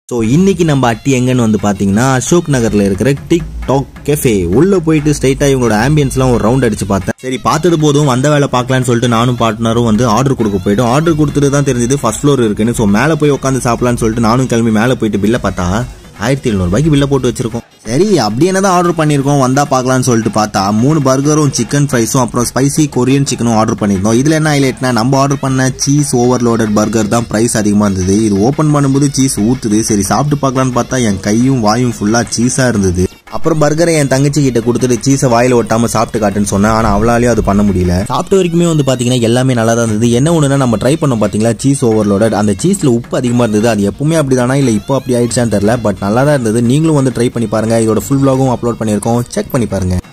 so இன்னைக்கு நம்ம அட்டி எங்கன்னு வந்து பார்த்தீங்கன்னா அசோக் நகரில் இருக்கிற டிக் டாக் கெஃபே உள்ளே போயிட்டு ஸ்ட்ரைட்டாக இவங்களோட ஆம்பியன்ஸ்லாம் ஒரு ரவுண்ட் அடிச்சு பார்த்தேன் சரி பார்த்தது போதும் வந்த வேலை பார்க்கலான்னு சொல்லிட்டு நானும் பார்ட்னரும் வந்து ஆர்டர் கொடுக்க போயிட்டோம் ஆர்டர் கொடுத்துட்டு தான் தெரிஞ்சது ஃபர்ஸ்ட் ஃப்ளோர் இருக்குன்னு ஸோ மேலே போய் உட்காந்து சாப்பிடலான்னு சொல்லிட்டு நானும் கிளம்பி மேலே போயிட்டு பில்லை பார்த்தா ஆயிரத்தி எழுநூறுபாய்க்கு பில்லை போட்டு வச்சிருக்கோம் சரி அப்படி என்ன தான் ஆர்டர் பண்ணியிருக்கோம் வந்தா பார்க்கலாம்னு சொல்லிட்டு பார்த்தா மூணு பர்கரும் சிக்கன் ஃப்ரைஸும் அப்புறம் ஸ்பைசி கொரியன் சிக்கனும் ஆர்டர் பண்ணியிருந்தோம் இதில் என்ன ஹைலைட்னா நம்ம ஆர்டர் பண்ண சீஸ் ஓவர்லோடட் பர்கர் தான் ப்ரைஸ் அதிகமாக இருந்தது இது ஓப்பன் பண்ணும்போது சீஸ் ஊற்றுது சரி சாப்பிட்டு பார்க்கலான்னு பார்த்தா என் கையும் வாயும் ஃபுல்லாக சீஸாக இருந்தது அப்புறம் பர்கரை என் தங்கச்சி கிட்ட கொடுத்துட்டு சீஸை வாயில ஒட்டாம சாப்பிட்டு காட்டுன்னு சொன்னேன் ஆனா அவளாலையும் அது பண்ண முடியல சாப்பிட்ட வரைக்குமே வந்து பாத்தீங்கன்னா எல்லாமே நல்லா தான் இருந்தது என்ன ஒண்ணுனா நம்ம ட்ரை பண்ணோம் பாத்தீங்களா சீஸ் ஓவர்லோடட் அந்த சீஸ்ல உப்பு அதிகமா இருந்தது அது எப்பவுமே அப்படிதானா இல்ல இப்போ அப்படி ஆயிடுச்சான்னு தெரியல பட் நல்லா தான் இருந்தது நீங்களும் வந்து ட்ரை பண்ணி பாருங்க இதோட ஃபுல் vlogகும் அப்லோட் பண்ணியிருக்கோம் செக் பண்ணி பாருங்க